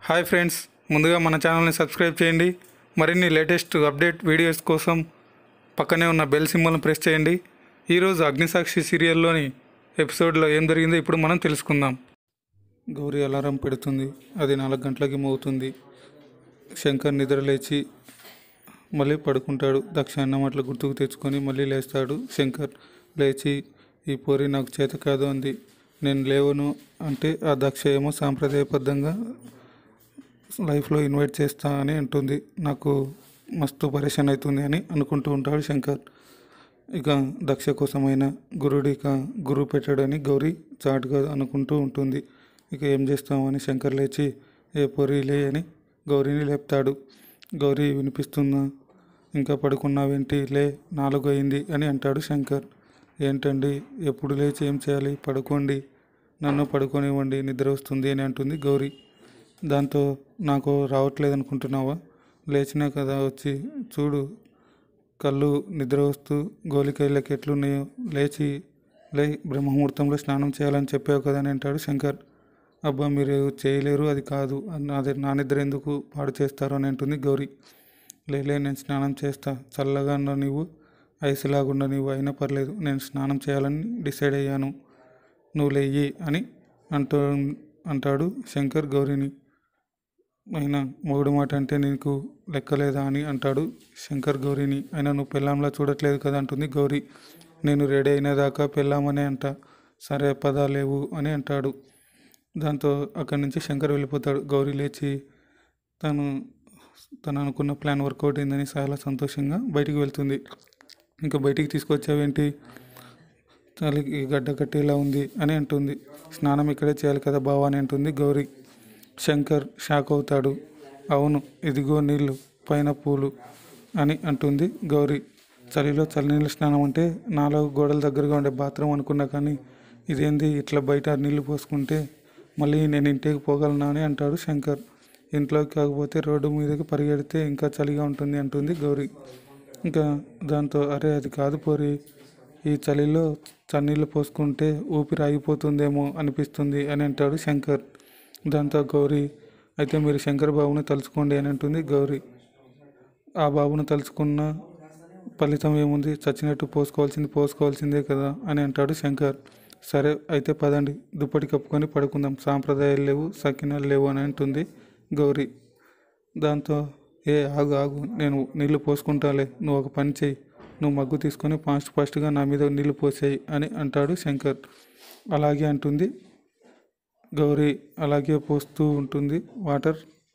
hi friends ముందుగా మన ఛానల్ని సబ్స్క్రైబ్ చేయండి మరిన్ని లేటెస్ట్ అప్డేట్ వీడియోస్ కోసం పక్కనే ఉన్న బెల్ సింబల్ని ప్రెస్ చేయండి ఈరోజు అగ్నిసాక్షి సీరియల్లోని ఎపిసోడ్లో ఏం జరిగిందో ఇప్పుడు మనం తెలుసుకుందాం గౌరీ అలారం పెడుతుంది అది నాలుగు గంటలకి మోగుతుంది శంకర్ నిద్రలేచి మళ్ళీ పడుకుంటాడు దక్ష అన్నమాటలు గుర్తుకు తెచ్చుకొని మళ్ళీ లేస్తాడు శంకర్ లేచి ఈ పోరి నాకు చేత కాదు అంది నేను లేవను అంటే ఆ దక్ష ఏమో సాంప్రదాయబద్ధంగా లైఫ్లో ఇన్వైట్ చేస్తా అని అంటుంది నాకు మస్తు పరేషాన్ అవుతుంది అని అనుకుంటూ ఉంటాడు శంకర్ ఇక దక్ష కోసమైన గురుడు ఇక గురువు పెట్టాడని గౌరీ చాటుగా అనుకుంటూ ఉంటుంది ఇక ఏం చేస్తామని శంకర్ లేచి ఏ పొరి లే అని గౌరీని లేపుతాడు గౌరీ వినిపిస్తుందా ఇంకా పడుకున్నావేంటి లే నాలుగు అయింది అని అంటాడు శంకర్ ఏంటండి ఎప్పుడు లేచి ఏం చేయాలి పడుకోండి నన్ను పడుకోనివ్వండి నిద్ర వస్తుంది అని అంటుంది గౌరీ దాంతో నాకు రావట్లేదు అనుకుంటున్నావా లేచినా కదా వచ్చి చూడు కళ్ళు నిద్ర వస్తూ గోలికాయలకి ఎట్లున్నాయో లేచి లే బ్రహ్మముహూర్తంలో స్నానం చేయాలని చెప్పావు కదా అని అంటాడు శంకర్ అబ్బా మీరు చేయలేరు అది కాదు అన్న- అదే నా నిద్ర ఎందుకు పాడు చేస్తారు అని అంటుంది గౌరీ లేలే నేను స్నానం చేస్తా చల్లగా ఉన్న నీవు ఐసులాగుండ నీవు అయినా పర్లేదు నేను స్నానం చేయాలని డిసైడ్ అయ్యాను నువ్వు లేయి అని అంటూ అంటాడు శంకర్ గౌరీని అయినా మొగుడు మాట అంటే నీకు లెక్కలేదా అని అంటాడు శంకర్ గౌరీని అయినా నువ్వు పెళ్ళాంలా చూడట్లేదు కదా అంటుంది గౌరీ నేను రెడీ అయిన దాకా పెళ్ళామనే అంట సరే పదా లేవు అని అంటాడు దాంతో అక్కడి నుంచి శంకర్ వెళ్ళిపోతాడు గౌరీ లేచి తను తను అనుకున్న ప్లాన్ వర్కౌట్ అయిందని చాలా సంతోషంగా బయటికి వెళ్తుంది ఇంకా బయటికి తీసుకొచ్చావేంటి చలికి గడ్డ కట్టేలా ఉంది అని అంటుంది స్నానం ఇక్కడే చేయాలి కదా బావా అని అంటుంది గౌరీ శంకర్ షాక్ అవుతాడు అవును ఇదిగో నీళ్ళు పైన పూలు అని అంటుంది గౌరీ చలిలో చలినీళ్ళ స్నానం అంటే నాలుగు గోడల దగ్గరగా ఉండే బాత్రూమ్ అనుకున్నా కానీ ఇదేంది ఇట్లా బయట నీళ్లు పోసుకుంటే మళ్ళీ నేను ఇంటికి పోగలనా అని అంటాడు శంకర్ ఇంట్లోకి కాకపోతే రోడ్డు మీదకి పరిగెడితే ఇంకా చలిగా ఉంటుంది అంటుంది గౌరీ ఇంకా దాంతో అరే అది కాదు పోరి ఈ చలిలో చన్నీళ్ళు పోసుకుంటే ఊపిరి ఆగిపోతుందేమో అనిపిస్తుంది అని అంటాడు శంకర్ దాంతో గౌరీ అయితే మీరు శంకర్ బాబుని తలుచుకోండి అని అంటుంది గౌరీ ఆ బాబును తలుచుకున్న ఫలితం ఏముంది చచ్చినట్టు పోసుకోవాల్సింది పోసుకోవాల్సిందే కదా అని అంటాడు శంకర్ సరే అయితే పదండి దుప్పటి కప్పుకొని పడుకుందాం సాంప్రదాయాలు లేవు సకినాలు లేవు అని అంటుంది గౌరీ దాంతో ఏ ఆగు ఆగు నేను నీళ్లు పోసుకుంటాలే నువ్వు ఒక పని చేయి నువ్వు మగ్గు తీసుకొని ఫాస్ట్ ఫాస్ట్గా నా మీద నీళ్లు పోసేయి అని అంటాడు శంకర్ అలాగే అంటుంది గౌరీ అలాగే పోస్తూ ఉంటుంది వాటర్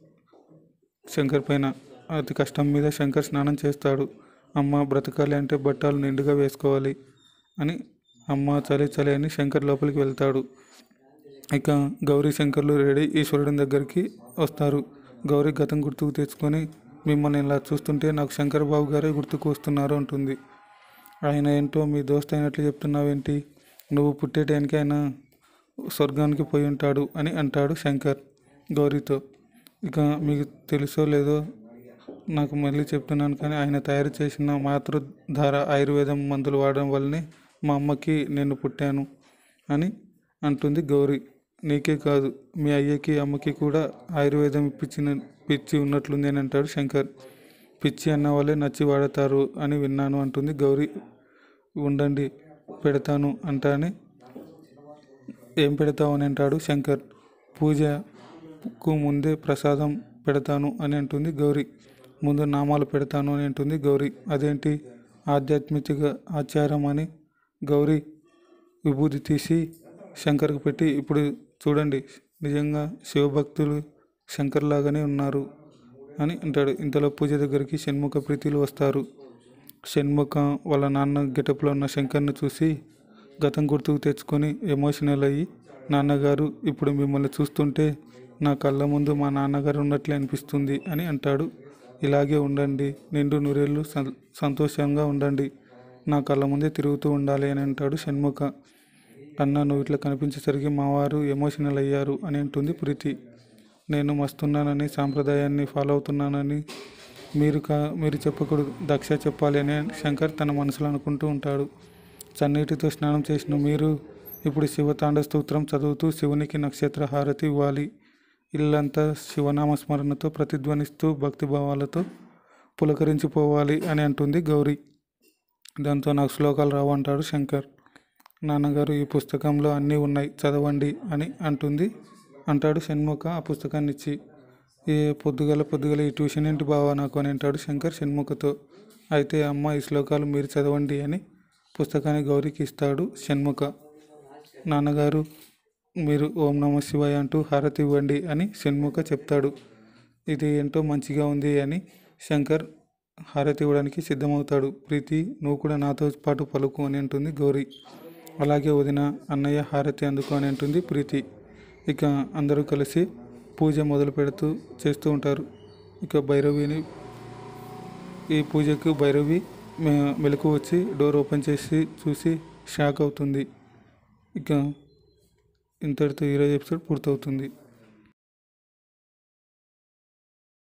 శంకర్ పైన అతి కష్టం మీద శంకర్ స్నానం చేస్తాడు అమ్మ బ్రతకాలి అంటే బట్టలు నిండుగా వేసుకోవాలి అని అమ్మ చలి చలి అని శంకర్ లోపలికి వెళ్తాడు ఇక గౌరీ శంకర్లు రెడీ ఈశ్వరుడి దగ్గరికి వస్తారు గౌరీ గతం గుర్తుకు తెచ్చుకొని మిమ్మల్ని ఇలా చూస్తుంటే నాకు శంకర్ బాబు గారే గుర్తుకు వస్తున్నారు అంటుంది ఆయన ఏంటో మీ దోస్త్ అయినట్లు చెప్తున్నావేంటి నువ్వు పుట్టేటానికి ఆయన స్వర్గానికి పోయి ఉంటాడు అని అంటాడు శంకర్ గౌరీతో ఇక మీకు తెలుసో లేదో నాకు మళ్ళీ చెప్తున్నాను కానీ ఆయన తయారు చేసిన మాతృధార ఆయుర్వేదం మందులు వాడడం వల్లనే మా అమ్మకి నేను పుట్టాను అని అంటుంది గౌరీ నీకే కాదు మీ అయ్యకి అమ్మకి కూడా ఆయుర్వేదం ఇప్పించిన పిచ్చి ఉన్నట్లుంది అని అంటాడు శంకర్ పిచ్చి అన్న వాళ్ళే నచ్చి వాడతారు అని విన్నాను అంటుంది గౌరీ ఉండండి పెడతాను అంటానే ఏం పెడతావు అని అంటాడు శంకర్ పూజకు ముందే ప్రసాదం పెడతాను అని అంటుంది గౌరీ ముందు నామాలు పెడతాను అని అంటుంది గౌరీ అదేంటి ఆధ్యాత్మిక ఆచారం అని గౌరీ విభూతి తీసి శంకర్కి పెట్టి ఇప్పుడు చూడండి నిజంగా శివభక్తులు శంకర్ లాగానే ఉన్నారు అని అంటాడు ఇంతలో పూజ దగ్గరికి షణ్ముఖ ప్రీతిలు వస్తారు షణ్ముఖ వాళ్ళ నాన్న గెటప్లో ఉన్న శంకర్ని చూసి గతం గుర్తుకు తెచ్చుకొని ఎమోషనల్ అయ్యి నాన్నగారు ఇప్పుడు మిమ్మల్ని చూస్తుంటే నా కళ్ళ ముందు మా నాన్నగారు ఉన్నట్లే అనిపిస్తుంది అని అంటాడు ఇలాగే ఉండండి నిండు నూరేళ్ళు సం- సంతోషంగా ఉండండి నా కళ్ళ ముందే తిరుగుతూ ఉండాలి అని అంటాడు షణ్ముఖ అన్న నువ్వు ఇట్లా కనిపించేసరికి మా వారు ఎమోషనల్ అయ్యారు అని అంటుంది ప్రీతి నేను మస్తున్నానని సాంప్రదాయాన్ని ఫాలో అవుతున్నానని మీరు కా మీరు చెప్పకూడదు దక్ష చెప్పాలి అని శంకర్ తన మనసులో అనుకుంటూ ఉంటాడు చన్నీటితో స్నానం చేసిన మీరు ఇప్పుడు శివ తాండ స్తోత్రం చదువుతూ శివునికి నక్షత్ర హారతి ఇవ్వాలి ఇల్లంతా శివనామ స్మరణతో ప్రతిధ్వనిస్తూ భక్తిభావాలతో పులకరించిపోవాలి అని అంటుంది గౌరీ దాంతో నాకు శ్లోకాలు రావు అంటాడు శంకర్ నాన్నగారు ఈ పుస్తకంలో అన్నీ ఉన్నాయి చదవండి అని అంటుంది అంటాడు షణ్ముఖ ఆ పుస్తకాన్ని ఇచ్చి ఏ పొద్దుగల పొద్దుగల ఈ ట్యూషన్ ఏంటి బావా నాకు అని అంటాడు శంకర్ షణ్ముఖతో అయితే అమ్మ ఈ శ్లోకాలు మీరు చదవండి అని పుస్తకాన్ని గౌరికి ఇస్తాడు షణ్ముఖ నాన్నగారు మీరు ఓం నమ శివాయ అంటూ హారతి ఇవ్వండి అని షణ్ముఖ చెప్తాడు ఇది ఎంతో మంచిగా ఉంది అని శంకర్ హారతి ఇవ్వడానికి సిద్ధమవుతాడు ప్రీతి నువ్వు కూడా నాతో పాటు పలుకు అని అంటుంది గౌరీ అలాగే వదిన అన్నయ్య హారతి అందుకో అని అంటుంది ప్రీతి ఇక అందరూ కలిసి పూజ మొదలు పెడుతూ చేస్తూ ఉంటారు ఇక భైరవిని ఈ పూజకు భైరవి మె- మెలకు వచ్చి డోర్ ఓపెన్ చేసి చూసి షాక్ అవుతుంది ఇక ఇంతటితో ఈరోజు ఎపిసోడ్ పూర్తవుతుంది